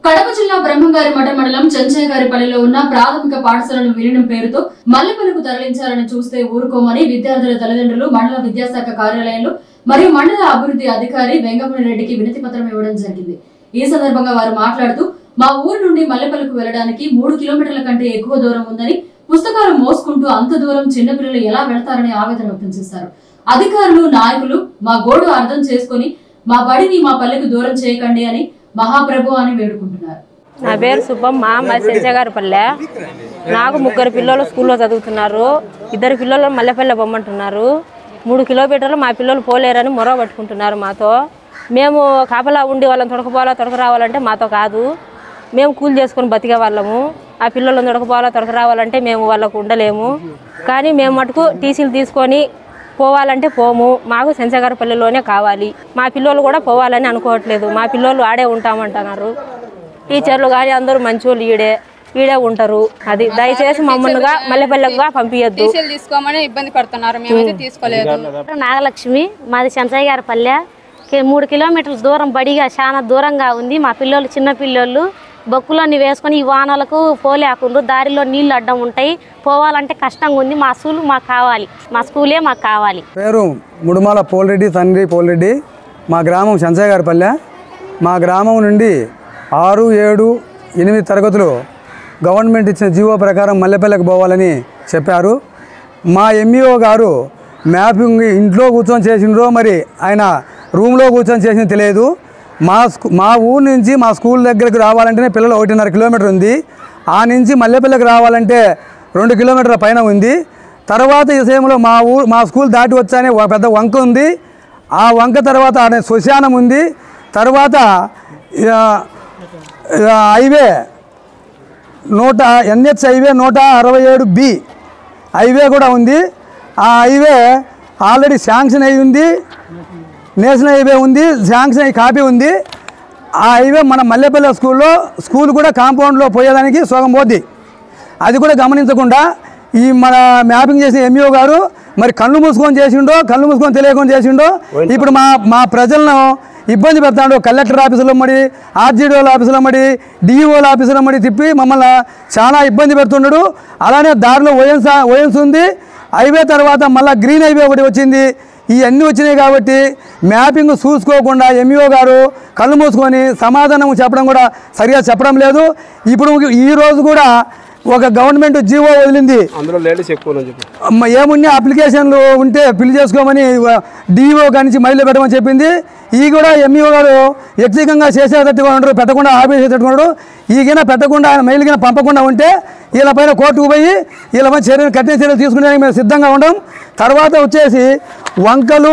కడప జిల్లా బ్రహ్మంగారి మఠ మండలం చెంచయ్యగారిపల్లిలో ఉన్న ప్రాథమిక పాఠశాలను విలీనం పేరుతో మల్లెపల్లికు తరలించాలని చూస్తే ఊరుకోమని విద్యార్థుల తల్లిదండ్రులు మండల విద్యాశాఖ కార్యాలయంలో మరియు మండల అభివృద్ధి అధికారి వెంగమణి రెడ్డికి వినతి పత్రం ఇవ్వడం జరిగింది ఈ సందర్భంగా వారు మాట్లాడుతూ మా ఊరు నుండి మల్లెపల్లికు వెళ్లడానికి మూడు కిలోమీటర్ల కంటే ఎక్కువ దూరం ఉందని పుస్తకాలు మోసుకుంటూ అంత దూరం చిన్నపిల్లలు ఎలా వెళ్తారని ఆవేదన వ్యక్తం చేశారు అధికారులు నాయకులు మా గోడు అర్థం చేసుకొని మా బడిని మా పల్లెకు దూరం చేయకండి అని మహాప్రభు అని వేడుకుంటున్నారు నా పేరు సుబ్బమ్మ మా సెంచగారిపల్లె నాకు ముగ్గురు పిల్లలు స్కూల్లో చదువుతున్నారు ఇద్దరు పిల్లలు మల్లెపల్లె బొమ్మంటున్నారు మూడు కిలోమీటర్లు మా పిల్లలు పోలేరని మొర పట్టుకుంటున్నారు మాతో మేము కాపలా ఉండి వాళ్ళని తొడకపోవాలా తొడక రావాలంటే మాతో కాదు మేము కూలి చేసుకొని బతికే వాళ్ళము ఆ పిల్లలను తొడకపోవాలా తొడక రావాలంటే మేము వాళ్ళకు ఉండలేము కానీ మేము మటుకు టీసీలు తీసుకొని పోవాలంటే పోము మాకు సెంచగారిపల్లిలోనే కావాలి మా పిల్లలు కూడా పోవాలని అనుకోవట్లేదు మా పిల్లలు ఆడే ఉంటామంటున్నారు టీచర్లు కానీ అందరూ మంచోళ్ళు ఈడే ఈడే ఉంటారు అది దయచేసి మమ్మల్నిగా మల్లెపల్లెగా పంపించద్దు టీసీలు తీసుకోమని ఇబ్బంది పడుతున్నారు మేమైతే తీసుకోలేదు నాగలక్ష్మి మాది చెంచయ్య గారి పల్లె కి- మూడు కిలోమీటర్ల దూరం బడిగా చాలా దూరంగా ఉంది మా పిల్లలు చిన్న పిల్లలు బొక్కులన్నీ వేసుకొని ఈ వానలకు పోలేకుండ్రు దారిలో నీళ్లు అడ్డం ఉంటాయి పోవాలంటే కష్టంగా ఉంది మా స్కూల్ మాకు కావాలి మా స్కూలే మాకు కావాలి పేరు ముడుమాల పోలరెడ్డి తండ్రి పోలరెడ్డి మా గ్రామం చంచయ్యగారిపల్లె మా గ్రామం నుండి ఆరు ఏడు ఎనిమిది తరగతులు గవర్నమెంట్ ఇచ్చిన జీవో ప్రకారం మల్లెపల్లెకి పోవాలని చెప్పారు మా ఎంఈఓ గారు మ్యాపింగ్ ఇంట్లో కూర్చొని చేసిండ్రో మరి ఆయన రూమ్లో కూర్చొని చేసింది తెలియదు మా స్కూ మా ఊరు నుంచి మా స్కూల్ దగ్గరకు రావాలంటేనే పిల్లలు ఒకటిన్నర కిలోమీటర్ ఉంది ఆ నుంచి మల్లెపల్లెకి రావాలంటే రెండు కిలోమీటర్ల పైన ఉంది తర్వాత ఈ సమయంలో మా ఊరు మా స్కూల్ దాటి వచ్చానే ఒక పెద్ద వంక ఉంది ఆ వంక తర్వాత ఆడ శ్మశానం ఉంది తర్వాత ఆ, ఆ, హైవే నూట ఎన్హెచ్ హైవే నూట అరవై ఏడు బి హైవే కూడా ఉంది ఆ హైవే ఆల్రెడీ శాంక్షన్ అయి ఉంది నేషనల్ హైవే ఉంది శాంక్షన్ అయ్యి కాపీ ఉంది ఆ హైవే మన మల్లెపల్లె స్కూల్లో స్కూల్ కూడా కాంపౌండ్లో పోయేదానికి సగం పోద్ది అది కూడా గమనించకుండా ఈ మన మ్యాపింగ్ చేసిన ఎంఈఓ గారు మరి కళ్ళు మూసుకొని చేసిండో కళ్ళు మూసుకొని తెలియకుండా చేసిండో ఇప్పుడు మా మా ప్రజలను ఇబ్బంది పెడతాడు కలెక్టర్ ఆఫీసులో మడి ఆర్జీడీఓల ఆఫీసులో మడి డిఈఓల ఆఫీసులో మడి తిప్పి మమ్మల్ని చాలా ఇబ్బంది పెడుతున్నాడు అలానే దారిలో ఓఎన్స్ ఓఎన్స్ ఉంది హైవే తర్వాత మళ్ళీ గ్రీన్ హైవే ఒకటి వచ్చింది ఇవన్నీ వచ్చినాయి కాబట్టి మ్యాపింగ్ చూసుకోకుండా ఎంఈఓ గారు కళ్ళు మూసుకొని సమాధానం చెప్పడం కూడా సరిగా చెప్పడం లేదు ఇప్పుడు ఈ రోజు కూడా ఒక గవర్నమెంట్ జీవో వదిలింది అందులో లేడీస్ ఎక్కువ అని చెప్పి మ- ఏమున్నా అప్లికేషన్లు ఉంటే ఫిల్ చేసుకోమని డిఈఓ కానించి మైల్లో పెట్టమని చెప్పింది ఈ కూడా ఎంఈఓ గారు వ్యక్తిగతంగా చేసేటట్టుగా ఉండరు పెట్టకుండా ఆఫీస్ చేసేటట్టుకున్నాడు ఈగిన పెట్టకుండా ఆయన మైల్ కింద పంపకుండా ఉంటే వీళ్ళ పైన కోర్టుకు పోయి వీళ్ళ పైన చర్యలు కఠిన చర్యలు తీసుకునేందుకు మేము సిద్ధంగా ఉండం తర్వాత వచ్చేసి వంకలు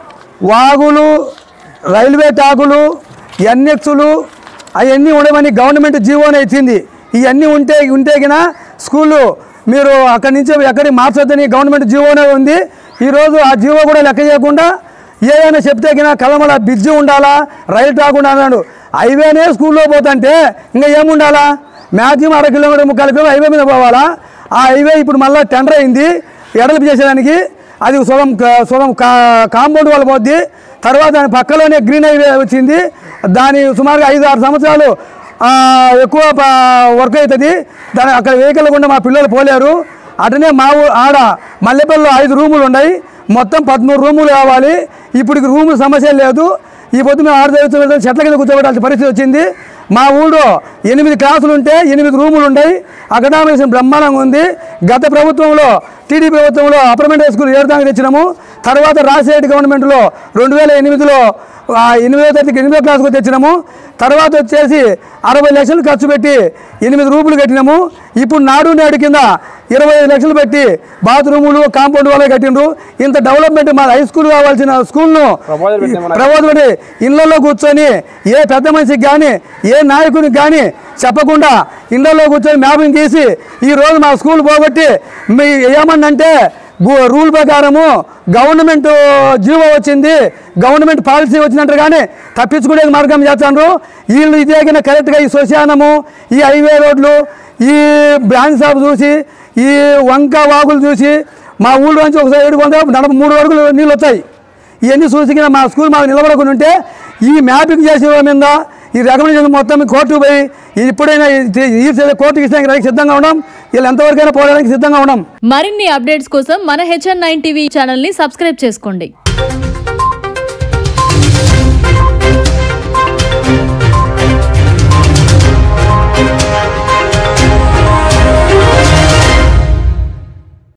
వాగులు రైల్వే టాకులు ఎన్ఎక్స్లు అవన్నీ ఉండమని గవర్నమెంట్ జీవోనే ఇచ్చింది ఇవన్నీ ఉంటే ఉంటే గిన స్కూళ్ళు మీరు అక్కడి నుంచి ఎక్కడికి మార్చొద్దని గవర్నమెంట్ జీవోనే ఉంది ఈరోజు ఆ జీవో కూడా లెక్క చేయకుండా ఏదైనా చెప్తే గిన కలమల బ్రిడ్జి ఉండాలా రైలు ట్రాక్ ఉండాలన్నాడు హైవేనే స్కూల్లో పోతుంటే ఇంకా ఏముండాలా మ్యాక్సిమం అర కిలోమీటర్ ముక్కాలు కిలోమీటర్ హైవే మీద పోవాలా ఆ హైవే ఇప్పుడు మళ్ళీ టెండర్ అయింది ఎడలిపి చేసేదానికి అది సొగం సొగం కా- కాంపౌండ్ వాళ్ళు పోద్ది తర్వాత దాని పక్కలోనే గ్రీన్ హైవే వచ్చింది దాని సుమారుగా ఐదు ఆరు సంవత్సరాలు ఆ, ఎక్కువ ప- వర్క్ అవుతుంది దాని అక్కడ వెహికల్ గుండా మా పిల్లలు పోలేరు అటనే మా ఊ ఆడ మల్లెపల్లిలో ఐదు రూములు ఉన్నాయి మొత్తం పదమూడు రూములు కావాలి ఇప్పుడు రూములు సమస్య లేదు ఈ పొద్దు మేము ఆరు చదువుతున్న చెట్ల కింద కూర్చోబెట్టాల్సిన పరిస్థితి వచ్చింది మా ఊళ్ళో ఎనిమిది క్లాసులు ఉంటే ఎనిమిది రూములు ఉన్నాయి అకాడమిక్స్ బ్రహ్మాండంగా ఉంది గత ప్రభుత్వంలో టీడీ ప్రభుత్వంలో అపర్మెంట్ హై స్కూల్ ఏడు దాకా తెచ్చినాము తర్వాత రాజశేఖర గవర్నమెంట్లో రెండు వేల ఎనిమిదిలో ఆ ఎనిమిదో తరగతికి ఎనిమిదో క్లాస్కి తెచ్చినాము తర్వాత వచ్చేసి అరవై లక్షలు ఖర్చు పెట్టి ఎనిమిది రూపులు కట్టినాము ఇప్పుడు నాడు నేడు కింద ఇరవై ఐదు లక్షలు పెట్టి బాత్రూములు కాంపౌండ్ వాళ్ళే కట్టిండ్రు ఇంత డెవలప్మెంట్ మా హై స్కూల్ కావాల్సిన స్కూల్ను ప్రపోజల్ పెట్టామన్నా. ప్రబోధం పెట్టి ఇళ్లలో కూర్చొని ఏ పెద్ద మనిషికి కానీ ఏ నాయకునికి కానీ చెప్పకుండా ఇళ్లలో కూర్చొని మ్యాపింగ్ తీసి ఈ రోజు మా స్కూల్ పోగొట్టి మీ ఏమన్నంటే గు- రూల్ ప్రకారము గవర్నమెంట్ జీవో వచ్చింది గవర్నమెంట్ పాలసీ వచ్చినట్టు కానీ తప్పించుకునే మార్గం చేస్తాను వీళ్ళు ఇదే కింద కరెక్ట్గా ఈ శ్మశానము ఈ హైవే రోడ్లు ఈ బ్రాంచ్ షాప్ చూసి ఈ వంక వాగులు చూసి మా ఊళ్ళో నుంచి ఒక సైడ్ కొంత నలభై మూడు వరకు నీళ్ళు వచ్చాయి ఇవన్నీ చూసి కింద మా స్కూల్ మాకు నిలబడకుండా ఉంటే ఈ మ్యాపింగ్ చేసే వాళ్ళ మీద ఈ రికమెండేషన్ మొత్తం కోర్టుకు పోయి ఇప్పుడైనా ఈ- ఈ కోర్టుకి ఇస్తానికి సిద్ధంగా ఉన్నాం వీళ్ళు ఎంతవరకైనా పోరాడానికి సిద్ధంగా ఉన్నాం మరిన్ని అప్డేట్స్ కోసం మన హెచ్ఎన్ నైన్ టీవీ ఛానల్ని సబ్స్క్రైబ్ చేసుకోండి